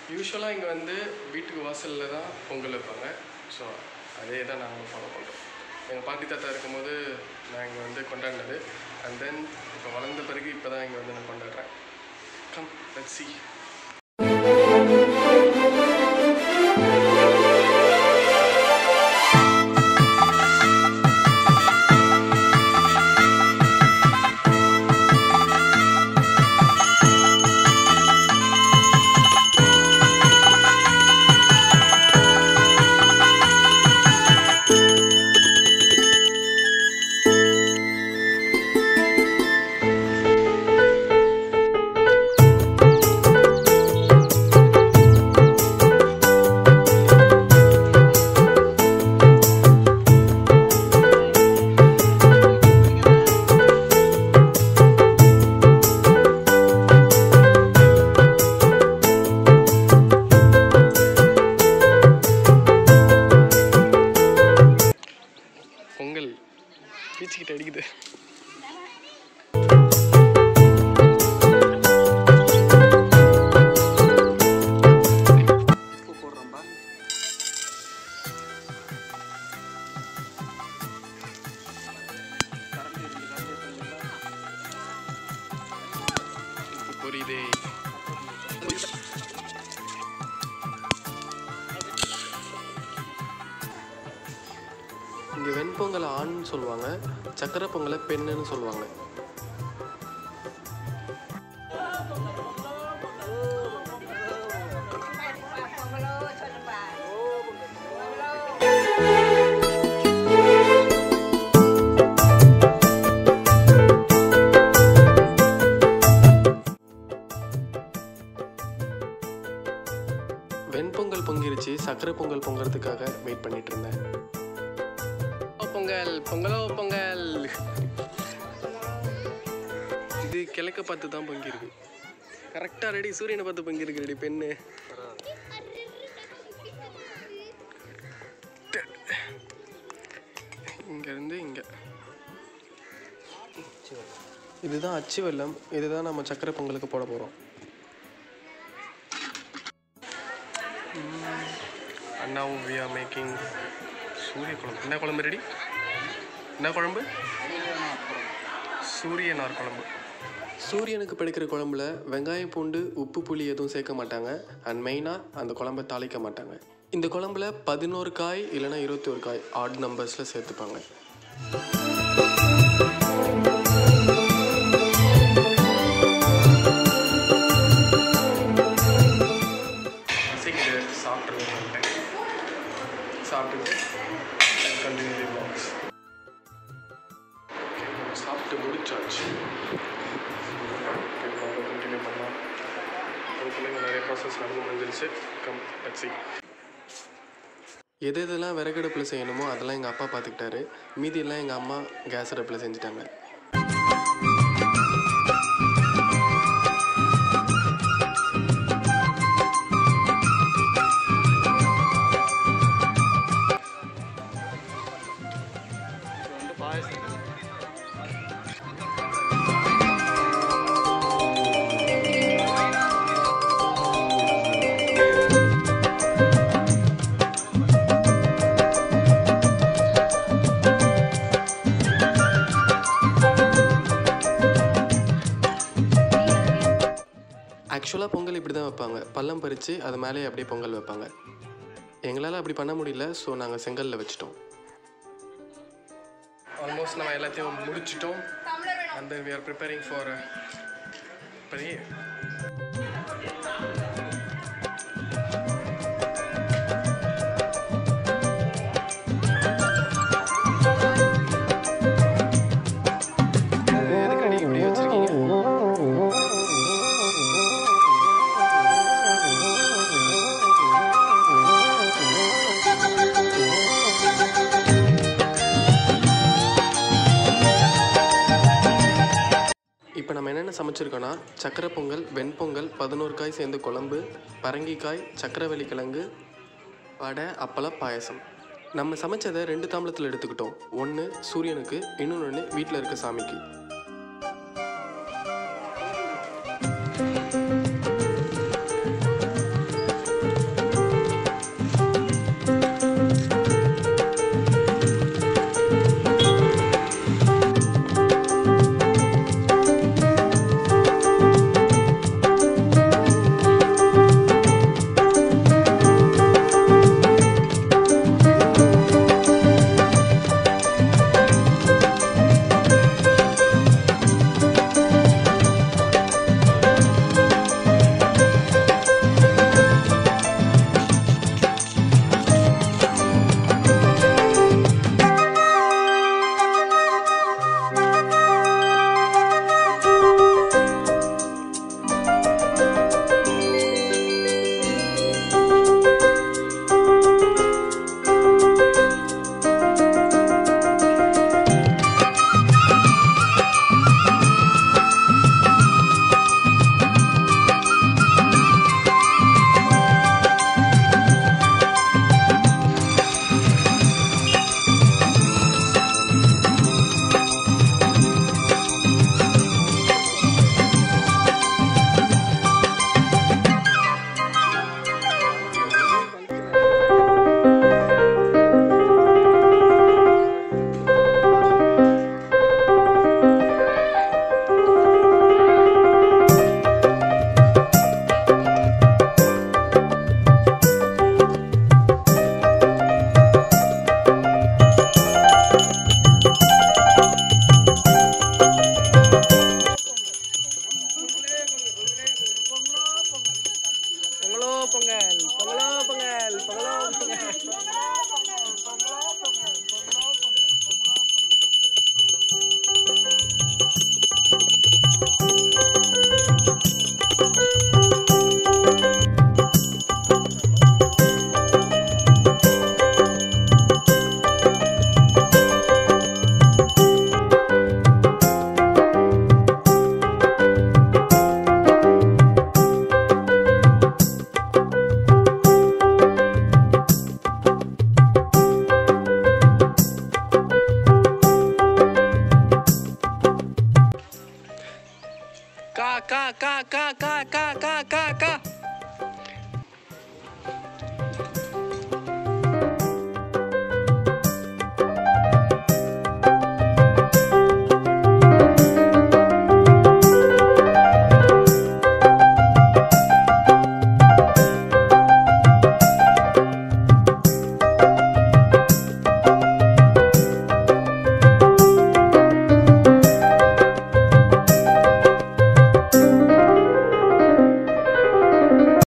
யூஸ்வலாக இங்கே வந்து வீட்டுக்கு வாசலில் தான் பொங்கல் வைப்பாங்க ஸோ அதே தான் நாங்கள் ஃபாலோ பண்ணுறோம் எங்கள் பாட்டி தாத்தா இருக்கும்போது நான் இங்கே வந்து கொண்டாடினது அண்ட் தென் இப்போ வளர்ந்த பிறகு இப்போ தான் இங்கே வந்து நான் கொண்டாடுறேன் கம் லெட்ஸ் see பொங்கல் பீச்சுக்கிட்ட அடிக்குது உப்பு போடுறோம்பா கரண்டி இருக்கு கரண்டி இருக்குங்களா உப்பு பொரியுதே இங்கே வெண்பொங்கலை ஆண்னு சொல்லுவாங்க சக்கரை பொங்கலை பெண்ணுன்னு சொல்லுவாங்க வெண்பொங்கல் பொங்கிருச்சு சக்கரை பொங்கல் பொங்கறதுக்காக வெயிட் பண்ணிட்டு இருந்தேன் ஓ பொங்கல் பொங்கலோ பொங்கல் இது கிழக்க பார்த்து தான் பொங்கிருக்கு கரெக்டாக ரெடி சூரியனை பார்த்து பொங்கிருக்கு ரெடி பெண்ணு இங்கேருந்து இங்கே இதுதான் அச்சு வெல்லம் இதுதான் நம்ம சக்கரை பொங்கலுக்கு போட போகிறோம் and now we are making சூரிய குழம்பு என்ன குழம்பு ரெடி என்ன குழம்பு சூரியனார் குழம்பு சூரியனுக்கு பிடிக்கிற குழம்புல வெங்காயம் பூண்டு உப்பு புளி எதுவும் சேர்க்க மாட்டாங்க அண்ட் மெயினாக அந்த குழம்பை தாளிக்க மாட்டாங்க இந்த குழம்புல பதினோரு காய் இல்லைன்னா இருபத்தி ஒரு காய் ஆட் நம்பர்ஸில் சேர்த்துப்பாங்க சீக்கிரம் சாப்பிட்ருவேன் சாப்பிட்டுட்டு கண்டினியூ பாக்ஸ் சாப்பிட்டு முடிச்சாச்சு கண்டினியூ பண்ணலாம் அதுக்குள்ளே இங்கே நிறைய ப்ராசஸ் நடந்து முடிஞ்சிருச்சு கம் லட்சி எது எதெல்லாம் விறகடுப்பில் செய்யணுமோ அதெல்லாம் எங்கள் அப்பா பார்த்துக்கிட்டாரு மீதியெல்லாம் எங்கள் அம்மா கேஸ் அடுப்பில் செஞ்சுட்டாங்க இது வந்து பாயசம் ஆக்சுவலாக பொங்கல் இப்படி தான் வைப்பாங்க பள்ளம் பறித்து அது மேலே அப்படியே பொங்கல் வைப்பாங்க எங்களால் அப்படி பண்ண முடியல ஸோ நாங்கள் செங்கல்ல வச்சுட்டோம் ஆல்மோஸ்ட் நம்ம எல்லாத்தையும் முடிச்சிட்டோம் and then we are preparing for பெரிய எதுக்கடி இப்படி வச்சிருக்கீங்க இப்போ நம்ம என்னென்ன சமைச்சிருக்கோன்னா சக்கரை பொங்கல் வெண்பொங்கல் பதினோரு காய் சேர்ந்து குழம்பு பரங்கிக்காய் சக்கரவள்ளி கிழங்கு வடை அப்பளம் பாயசம் நம்ம சமைச்சதை ரெண்டு தாம்பளத்தில் எடுத்துக்கிட்டோம் ஒன்று சூரியனுக்கு இன்னொன்று வீட்டில் இருக்க சாமிக்கு பொங்கல் பொங்கலோ பொங்கல் பொங்கலோ பொங்கல் கா கா கா கா கா கா கா கா கா